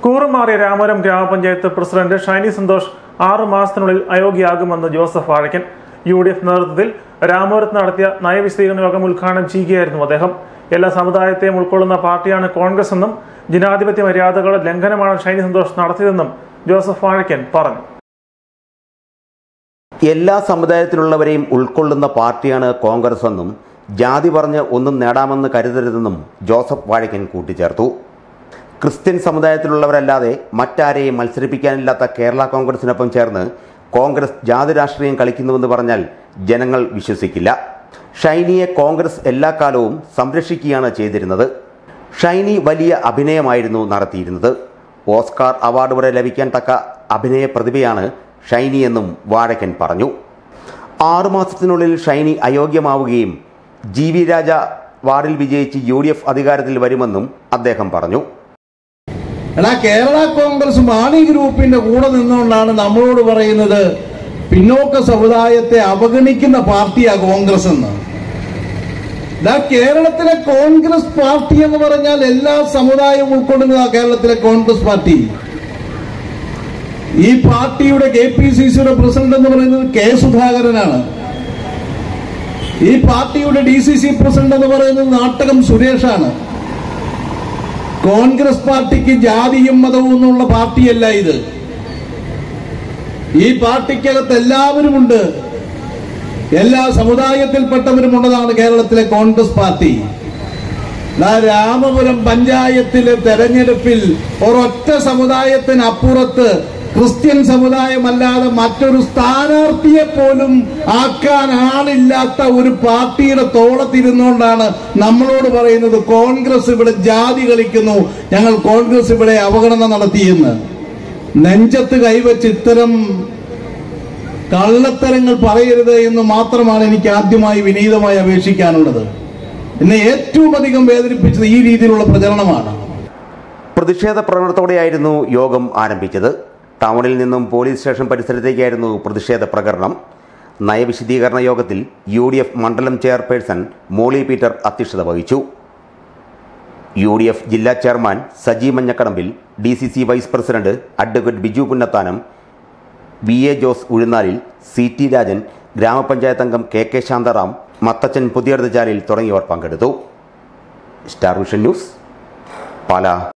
കൂറുമാറിയ രാമപുരം ഗ്രാമപഞ്ചായത്ത് പ്രസിഡന്റ് ഷൈനി സന്തോഷ് ആറു മാസത്തിനുള്ളിൽ അയോഗ്യയാകുമെന്ന് Joseph Vazhakkan U D F നേതൃത്വത്തിൽ രാമപുരത്ത് നടത്തിയ നയവിശദീകരണ യോഗം ഉദ്ഘാടനം ചെയ്യുകയായിരുന്നു അദ്ദേഹം എല്ലാ സമുദായത്തെയും ഉൾക്കൊള്ളുന്ന പാർട്ടിയാണ് കോൺഗ്രസ് എന്നും ജനാധിപത്യ മര്യാദകളുടെ ലംഘനമാണ് ഷൈനി സന്തോഷ് നടത്തിയതെന്നും ജോസഫ് വാഴക്കൻ പറഞ്ഞു എല്ലാ സമുദായത്തിലുള്ളവരെയും ഉൾക്കൊള്ളുന്ന പാർട്ടിയാണ് കോൺഗ്രസ് എന്നും ജാതി പറഞ്ഞ് ഒന്നും നേടാമെന്ന് കരുതരുതെന്നും ജോസഫ് വാഴക്കൻ കൂട്ടിച്ചേർത്തു ക്രിസ്ത്യൻ സമുദായത്തിലുള്ളവരല്ലാതെ മറ്റാരെയും മത്സരിപ്പിക്കാനില്ലാത്ത കേരള കോൺഗ്രസിനൊപ്പം ചേർന്ന് കോൺഗ്രസ് ജാതി രാഷ്ട്രീയം കളിക്കുന്നുവെന്ന് പറഞ്ഞാൽ ജനങ്ങൾ വിശ്വസിക്കില്ല ഷൈനിയെ കോൺഗ്രസ് എല്ലാ കാലവും സംരക്ഷിക്കുകയാണ് ചെയ്തിരുന്നത് ഷൈനി വലിയ അഭിനയമായിരുന്നു നടത്തിയിരുന്നത് ഓസ്കാർ അവാർഡ് വരെ ലഭിക്കാൻ തക്ക അഭിനയ പ്രതിഭയാണ് ഷൈനി എന്നും വാഴക്കൻ പറഞ്ഞു ആറുമാസത്തിനുള്ളിൽ ഷൈനി അയോഗ്യമാവുകയും ജി വി രാജ വാർഡിൽ വിജയിച്ച് യു ഡി എഫ് അധികാരത്തിൽ വരുമെന്നും അദ്ദേഹം പറഞ്ഞു എടാ കേരള കോൺഗ്രസ് മാണി ഗ്രൂപ്പിന്റെ കൂടെ നിന്നുകൊണ്ടാണ് നമ്മളോട് പറയുന്നത് പിന്നോക്ക സമുദായത്തെ അവഗണിക്കുന്ന പാർട്ടിയാ കോൺഗ്രസ് എന്ന് ഇതാ കേരളത്തിലെ കോൺഗ്രസ് പാർട്ടി എന്ന് പറഞ്ഞാൽ എല്ലാ സമുദായവും ഉൾക്കൊള്ളുന്നതാ കേരളത്തിലെ കോൺഗ്രസ് പാർട്ടി ഈ പാർട്ടിയുടെ കെ പി സി സിയുടെ പ്രസിഡന്റ് എന്ന് പറയുന്നത് കെ സുധാകരനാണ് ഈ പാർട്ടിയുടെ ഡി സി സി പ്രസിഡന്റ് എന്ന് പറയുന്നത് നാട്ടകം സുരേഷാണ് കോൺഗ്രസ് പാർട്ടിക്ക് ജാതിയും മതവും എന്നുള്ള പാർട്ടിയല്ല ഇത് ഈ പാർട്ടിക്കകത്ത് എല്ലാവരുമുണ്ട് എല്ലാ സമുദായത്തിൽപ്പെട്ടവരുമുള്ളതാണ് കേരളത്തിലെ കോൺഗ്രസ് പാർട്ടി ദാ രാമപുരം പഞ്ചായത്തിലെ തെരഞ്ഞെടുപ്പിൽ ഒരൊറ്റ സമുദായത്തിനപ്പുറത്ത് ക്രിസ്ത്യൻ സമുദായമല്ലാതെ മറ്റൊരു സ്ഥാനാർത്ഥിയെ പോലും ആക്കാൻ ആളില്ലാത്ത ഒരു പാർട്ടിയുടെ തോളത്തിരുന്നുകൊണ്ടാണ് നമ്മളോട് പറയുന്നത് കോൺഗ്രസ് ഇവിടെ ജാതി കളിക്കുന്നു ഞങ്ങൾ കോൺഗ്രസ് ഇവിടെ അവഗണന നടത്തിയെന്ന് നെഞ്ചത്ത് കൈവച്ച് ഇത്തരം കള്ളത്തരങ്ങൾ പറയരുത് എന്ന് മാത്രമാണ് എനിക്ക് ആദ്യമായി വിനീതമായി അപേക്ഷിക്കാനുള്ളത് എന്നെ ഏറ്റവും അധികം വേദനിപ്പിച്ചത് ഈ രീതിയിലുള്ള പ്രചരണമാണ് പ്രതിഷേധ പ്രകടനത്തോടെയായിരുന്നു യോഗം ആരംഭിച്ചത് ടൗണിൽ നിന്നും പോലീസ് സ്റ്റേഷൻ പരിസരത്തേക്കായിരുന്നു പ്രതിഷേധ പ്രകടനം നയവിശദീകരണ യോഗത്തിൽ യു ഡി എഫ് മണ്ഡലം ചെയർപേഴ്സൺ മോളി പീറ്റർ അധ്യക്ഷത വഹിച്ചു യു ഡി എഫ് ജില്ലാ chairman Saji Manjakadambil D C C vice president advocate Biju Punnathanam V A Jose Uzhunnalil C T Rajan ഗ്രാമപഞ്ചായത്ത് അംഗം കെ കെ ശാന്തറാം മത്തച്ചൻ പുതിയടത്തുചാലിൽ തുടങ്ങിയവർ പങ്കെടുത്തു സ്റ്റാർ വിഷൻ ന്യൂസ് പാലാ